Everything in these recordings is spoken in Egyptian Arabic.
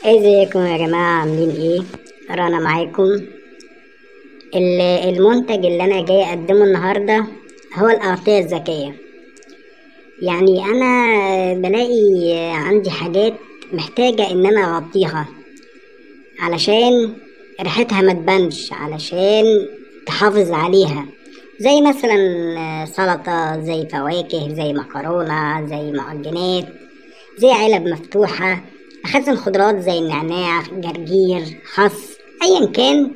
ازيكم يا جماعة عاملين ايه رنا معاكم ال- المنتج اللي انا جاي اقدمه النهاردة هو الاغطية الذكية يعني انا بلاقي عندي حاجات محتاجة ان انا اغطيها علشان ريحتها ما تبانش علشان تحافظ عليها زي مثلا سلطة زي فواكه زي مكرونة زي معجنات زي علب مفتوحة أخزن خضروات زي النعناع جرجير خس أيا كان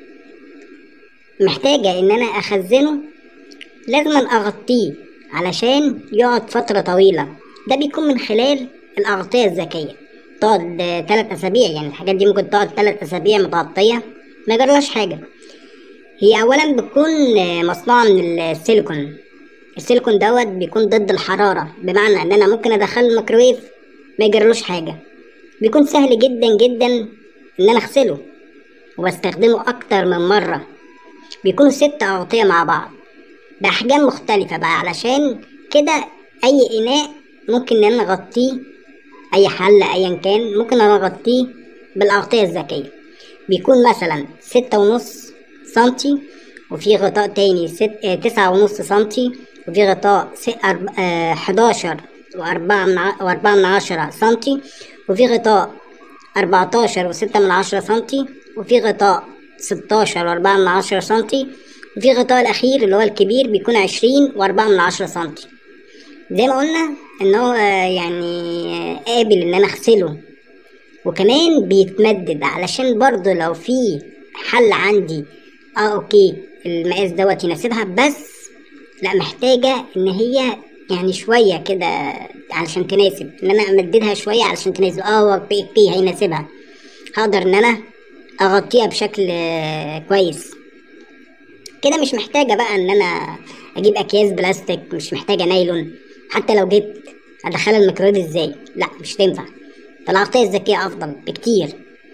محتاجة إن أنا أخزنه لازم أغطيه علشان يقعد فترة طويلة ده بيكون من خلال الأغطية الذكية تقعد تلات أسابيع يعني الحاجات دي ممكن تقعد تلات أسابيع متغطية ما يجرالهاش حاجة هي أولا بتكون مصنوعة من السيليكون السيليكون دوت بيكون ضد الحرارة بمعنى إن أنا ممكن أدخله الميكرويف ما يجرالوش حاجة بيكون سهل جدا جدا إن أنا أغسله وبستخدمه أكتر من مرة بيكونوا ست أغطية مع بعض بأحجام مختلفة بقى علشان كده أي إناء ممكن إن أنا أغطيه أي حلة أيا كان ممكن أنا أغطيه بالأغطية الذكية بيكون مثلا ستة ونص سنتي وفي غطاء تاني ست آه تسعة ونص سنتي وفي غطاء س- أرب- آه، حداشر وأربعة من ع- وأربعة من عشرة سنتي وفي غطاء أربعتاشر وستة من عشرة سنتي وفي غطاء ستاشر وأربعة من عشرة سنتي وفي غطاء الأخير اللي هو الكبير بيكون عشرين وأربعة من عشرة سنتي زي ما قلنا إن هو آه، يعني آه، قابل إن أنا أغسله وكمان بيتمدد علشان برضه لو في حل عندي اه اوكي المقاس دوت يناسبها بس لا محتاجة ان هي يعني شوية كده علشان تناسب ان انا امددها شوية علشان تناسب اه هو اوكي اوكي هيناسبها هقدر ان انا اغطيها بشكل آه، كويس كده مش محتاجة بقى ان انا اجيب اكياس بلاستيك مش محتاجة نايلون حتى لو جبت ادخلها الميكرويف ازاي لا مش تنفع فالأغطية الذكية افضل بكتير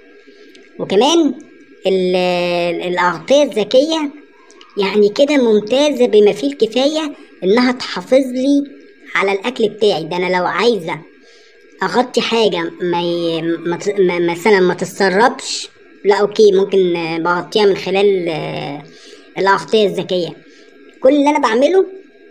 وكمان ال- الأغطية الذكية يعني كده ممتازة بما فيه الكفاية إنها تحافظ لي على الأكل بتاعي ده أنا لو عايزة أغطي حاجة ما, ي... ما... ت- ما مثلا ما تتسربش لا أوكي ممكن آه، بغطيها من خلال آه، الأغطية الذكية كل اللي أنا بعمله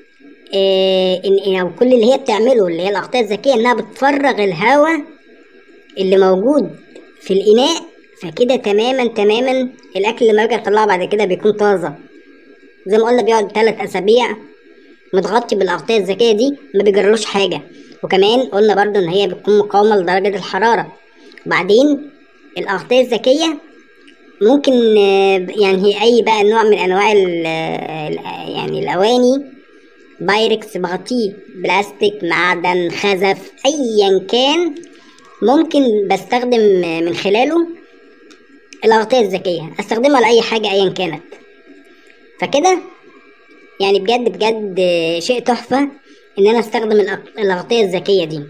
آه، إن أو كل اللي هي بتعمله اللي هي الأغطية الذكية إنها بتفرغ الهواء اللي موجود في الإناء فكده تماما تماما الأكل لما باجي أطلعه بعد كده بيكون طازة زي ما قلنا بيقعد تلات أسابيع متغطي بالأغطية الذكية دي ما بيجرلوش حاجة وكمان قلنا برضو إن هي بتكون مقاومة لدرجة الحرارة وبعدين الأغطية الذكية ممكن آه، يعني هي أي بقى نوع من أنواع ال ال- يعني الأواني بايركس بغطيه بلاستيك معدن خزف أيا كان ممكن بستخدم من خلاله الأغطية الذكية استخدمها لأي حاجة أيا كانت فكده يعني بجد بجد شيء تحفة إن أنا أستخدم الأغ- الأغطية الذكية دي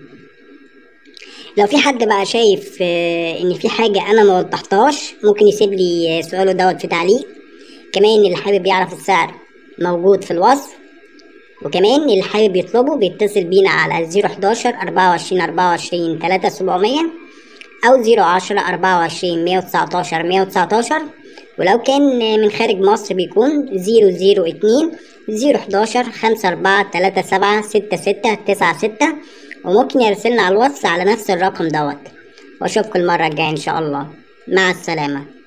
لو في حد بقى شايف آه، إن في حاجة أنا ما وضحتهاش ممكن يسيب لي سؤاله دوت في تعليق كمان اللي حابب يعرف السعر موجود في الوصف وكمان اللي حابب يطلبه بيتصل بينا على زيرو حداشر أربعة وعشرين أربعة وعشرين تلاتة سبعمية أو زيرو عشرة أربعة وعشرين مية وتسعتاشر مية وتسعتاشر ولو كان من خارج مصر بيكون زيرو زيرو اتنين زيرو حداشر خمسة أربعة تلاتة سبعة ستة ستة تسعة ستة وممكن يرسلنا على الواتس على نفس الرقم دوت وأشوفكم المرة الجاية إن شاء الله مع السلامة